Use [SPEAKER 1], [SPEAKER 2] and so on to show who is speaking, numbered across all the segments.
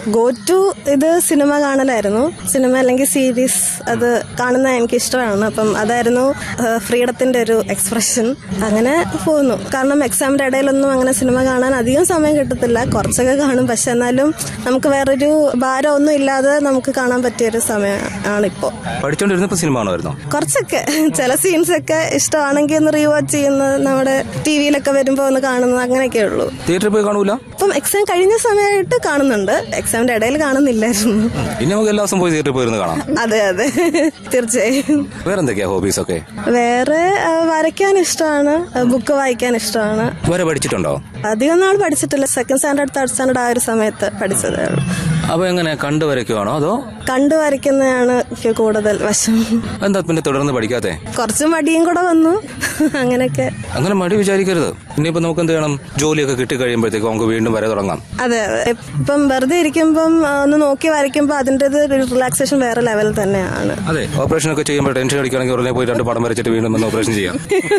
[SPEAKER 1] Go to ഇത് cinema കാണലായിരുന്നു cinema അല്ലെങ്കിൽ സീരീസ് അത് കാണുന്ന എനിക്ക് ഇഷ്ടമാണ് അപ്പം അതായിരുന്നു ഫ്രീഡത്തിന്റെ ഒരു എക്സ്പ്രഷൻ അങ്ങനെ പോകുന്നു കാരണം എക്സാമിന്റെ ഇടയിലൊന്നും അങ്ങനെ സിനിമ കാണാൻ അധികം സമയം കിട്ടത്തില്ല കുറച്ചൊക്കെ കാണും പക്ഷെ എന്നാലും നമുക്ക് വേറൊരു ഭാരം ഒന്നും ഇല്ലാതെ നമുക്ക് കാണാൻ പറ്റിയൊരു സമയമാണ് ഇപ്പോൾ
[SPEAKER 2] പഠിച്ചോണ്ടിരുന്നപ്പോ സിനിമ കാണുമായിരുന്നോ
[SPEAKER 1] കുറച്ചൊക്കെ ചില സീൻസ് ഒക്കെ ഇഷ്ടമാണെങ്കിൽ ഒന്ന് റീവാച്ച് ചെയ്യുന്നത് നമ്മുടെ ടി വിയിലൊക്കെ വരുമ്പോൾ ഒന്ന് കാണുന്നത് അങ്ങനെയൊക്കെ ഉള്ളൂ
[SPEAKER 2] തിയേറ്ററിൽ പോയി കാണൂല
[SPEAKER 1] ഇപ്പം എക്സാം കഴിഞ്ഞ സമയമായിട്ട് കാണുന്നുണ്ട് എക്സാമിന്റെ ഇടയിൽ കാണുന്നില്ലായിരുന്നു
[SPEAKER 2] ഇനി നമുക്ക് എല്ലാ ദിവസം പോയി തിയേറ്ററിൽ പോയിരുന്ന് കാണാം
[SPEAKER 1] അതെ അതെ തീർച്ചയായും
[SPEAKER 2] വേറെന്തൊക്കെയാ ഹോബീസ് ഒക്കെ
[SPEAKER 1] വേറെ ആ, വരയ്ക്കാൻ ഇഷ്ടമാണ് ബുക്ക് വായിക്കാൻ ഇഷ്ടമാണ്
[SPEAKER 2] വരെ പഠിച്ചിട്ടുണ്ടോ
[SPEAKER 1] അധികം നാൾ പഠിച്ചിട്ടില്ല സെക്കൻഡ് സ്റ്റാൻഡേർഡ് തേർഡ് സ്റ്റാൻഡേർഡ് ആ ഒരു സമയത്ത് പഠിച്ചതേ ഉള്ളൂ
[SPEAKER 2] അപ്പൊ എങ്ങനെ കണ്ടു വരയ്ക്കുവാണോ അതോ
[SPEAKER 1] കണ്ടു വരയ്ക്കുന്നതാണ് എനിക്ക് കൂടുതൽ വശം
[SPEAKER 2] എന്താ പിന്നെ തുടർന്ന് പഠിക്കാത്തെ
[SPEAKER 1] കുറച്ച് മടിയും കൂടെ വന്നു അങ്ങനെയൊക്കെ
[SPEAKER 2] അങ്ങനെ മടി വിചാരിക്കരുത് ഇനിയിപ്പോ നമുക്ക് എന്ത് ചെയ്യണം ജോലിയൊക്കെ കിട്ടി കഴിയുമ്പോഴത്തേക്ക് നമുക്ക് വീണ്ടും വരെ തുടങ്ങാം
[SPEAKER 1] അതെ അതെ ഇപ്പം വെറുതെ ഇരിക്കുമ്പം ആ, ഒന്ന് നോക്കി വരയ്ക്കുമ്പോൾ അതിൻ്റെ റിലാക്സേഷൻ വേറെ ലെവൽ തന്നെയാണ്
[SPEAKER 2] അതെ ഓപ്പറേഷൻ ഒക്കെ ചെയ്യുമ്പോൾ ടെൻഷൻ അടിക്കുകയാണെങ്കിൽ ഉടനെ പോയി രണ്ട് പടം വരച്ചിട്ട് വീണ്ടും വന്ന് ഓപ്പറേഷൻ ചെയ്യാം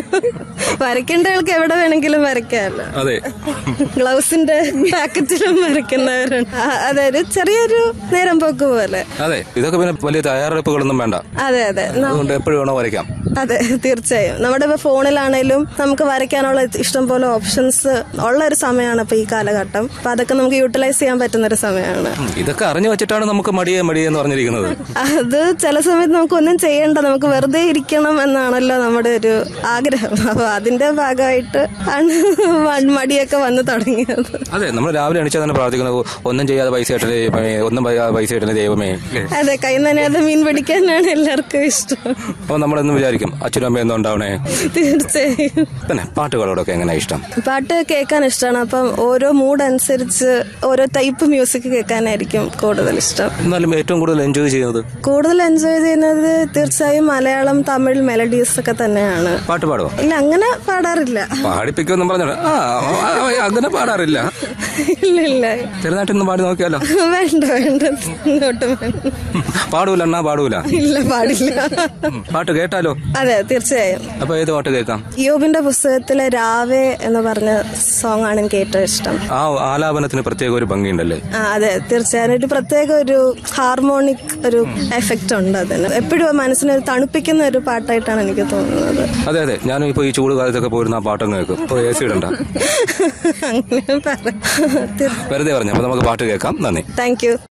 [SPEAKER 1] വരയ്ക്കേണ്ട ആൾക്ക് എവിടെ വേണമെങ്കിലും വരയ്ക്കാമല്ലോ
[SPEAKER 2] അതെ
[SPEAKER 1] ഗ്ലൗസിന്റെ പാക്കറ്റിലും വരയ്ക്കുന്നവരുണ്ട് ആ, അതെ ഒരു ചെറിയൊരു നേരം പോക്ക് പോലെ
[SPEAKER 2] അതെ ഇതൊക്കെ പിന്നെ വലിയ തയ്യാറെടുപ്പുകളൊന്നും വേണ്ട
[SPEAKER 1] അതെ അതെ ന-
[SPEAKER 2] അതുകൊണ്ട് എപ്പോഴും വേണോ വരയ്ക്കാം
[SPEAKER 1] അതെ തീർച്ചയായും നമ്മുടെ ഇപ്പൊ ഫോണിലാണേലും നമുക്ക് വരയ്ക്കാനുള്ള ഇഷ്ടം പോലെ ഓപ്ഷൻസ് ഉള്ള ഒരു സമയമാണ് ഇപ്പൊ ഈ കാലഘട്ടം അപ്പൊ അതൊക്കെ നമുക്ക് യൂട്ടിലൈസ് ചെയ്യാൻ പറ്റുന്ന ഒരു സമയമാണ്
[SPEAKER 2] ഉം, ഇതൊക്കെ അറിഞ്ഞു വെച്ചിട്ടാണ് നമുക്ക് മടിയെ മടിയെ എന്ന് പറഞ്ഞിരിക്കുന്നത്
[SPEAKER 1] അത് ചില സമയത്ത് നമുക്ക് ഒന്നും ചെയ്യണ്ട നമുക്ക് വെറുതെ ഇരിക്കണം എന്നാണല്ലോ നമ്മുടെ ഒരു ആഗ്രഹം അപ്പൊ അതിന്റെ ഭാഗമായിട്ട് ആണ് മ- മടിയൊക്കെ വന്നു തുടങ്ങിയത്
[SPEAKER 2] അതെ നമ്മൾ രാവിലെ എണീച്ചാൽ തന്നെ പ്രാർത്ഥിക്കുന്നത് ഒന്നും ചെയ്യാതെ പൈസ ഇട്ടേ ദൈവമേ ഒന്നും ചെയ്യാതെ പൈസ ഇട്ടേ ദൈവമേ അല്ലേ?
[SPEAKER 1] അതെ കൈ നനയാതെ മീൻ പിടിക്കാനാണ് എല്ലാവർക്കും ഇഷ്ടം
[SPEAKER 2] അപ്പൊ നമ്മളെന്ന് വിചാരിക്കും അച്ഛനും അമ്മയും ഒന്നും ഉണ്ടാവണേ
[SPEAKER 1] തീർച്ചയായും
[SPEAKER 2] പിന്നെ പാട്ടുകളോടൊക്കെ എങ്ങനെ ഇഷ്ടം
[SPEAKER 1] പാട്ട് കേൾക്കാൻ ഇഷ്ടമാണ് അപ്പം ഓരോ മൂഡ് അനുസരിച്ച് ഓരോ ടൈപ്പ് മ്യൂസിക് കേൾക്കാനായിരിക്കും കൂടുതൽ ഇഷ്ടം
[SPEAKER 2] എന്നാലും ഏറ്റവും കൂടുതൽ എൻജോയ് ചെയ്യുന്നത്
[SPEAKER 1] കൂടുതൽ എൻജോയ് ചെയ്യുന്നത് തീർച്ചയായും മലയാളം തമിഴ് മെലഡീസ് ഒക്കെ തന്നെയാണ്
[SPEAKER 2] പാട്ട് പാടുവോ
[SPEAKER 1] ഇല്ല അങ്ങനെ പാടാറില്ല
[SPEAKER 2] പാടിപ്പിക്കുമെന്നും പറഞ്ഞോളൂ ആ ആ, ആ, അങ്ങനെ പാടാറില്ല
[SPEAKER 1] ഇല്ല ഇല്ല
[SPEAKER 2] ചെറുതായിട്ടൊന്ന് പാടി നോക്കിയാലോ
[SPEAKER 1] വേണ്ട വേണ്ട ഇങ്ങോട്ട് വേണ്ട
[SPEAKER 2] പാടൂല അണ്ണാ പാടൂല
[SPEAKER 1] ഇല്ല പാടില്ല
[SPEAKER 2] ഉം, പാട്ട് കേട്ടാലോ
[SPEAKER 1] അതെ തീർച്ചയായും
[SPEAKER 2] അപ്പൊ ഏത് പാട്ട് കേൾക്കാം
[SPEAKER 1] യോബിന്റെ പുസ്തകത്തിലെ രാവേ എന്ന് പറഞ്ഞ സോങ് ആണ് എനിക്ക് ഏറ്റവും ഇഷ്ടം
[SPEAKER 2] ആ ആലാപനത്തിന് പ്രത്യേക ഒരു ഭംഗിയുണ്ടല്ലേ
[SPEAKER 1] ആ അതെ തീർച്ചയായും ഒരു പ്രത്യേക ഒരു ഹാർമോണിക് ഒരു എഫക്റ്റ് ഉണ്ട് അതിന് എപ്പോഴും മനസ്സിനെ ഒരു തണുപ്പിക്കുന്ന ഒരു പാട്ടായിട്ടാണ് എനിക്ക് തോന്നുന്നത്
[SPEAKER 2] അതെ അതെ ഞാനും ഇപ്പൊ ഈ ചൂട് കാലത്തൊക്കെ പോയിരുന്ന ആ പാട്ടങ്ങ് കേൾക്കും ഇപ്പൊ എ സി ഇടണ്ട
[SPEAKER 1] അങ്ങനെ പറ
[SPEAKER 2] വെറുതെ പറഞ്ഞു അപ്പൊ നമുക്ക് പാട്ട് കേൾക്കാം നന്ദി
[SPEAKER 1] താങ്ക് യു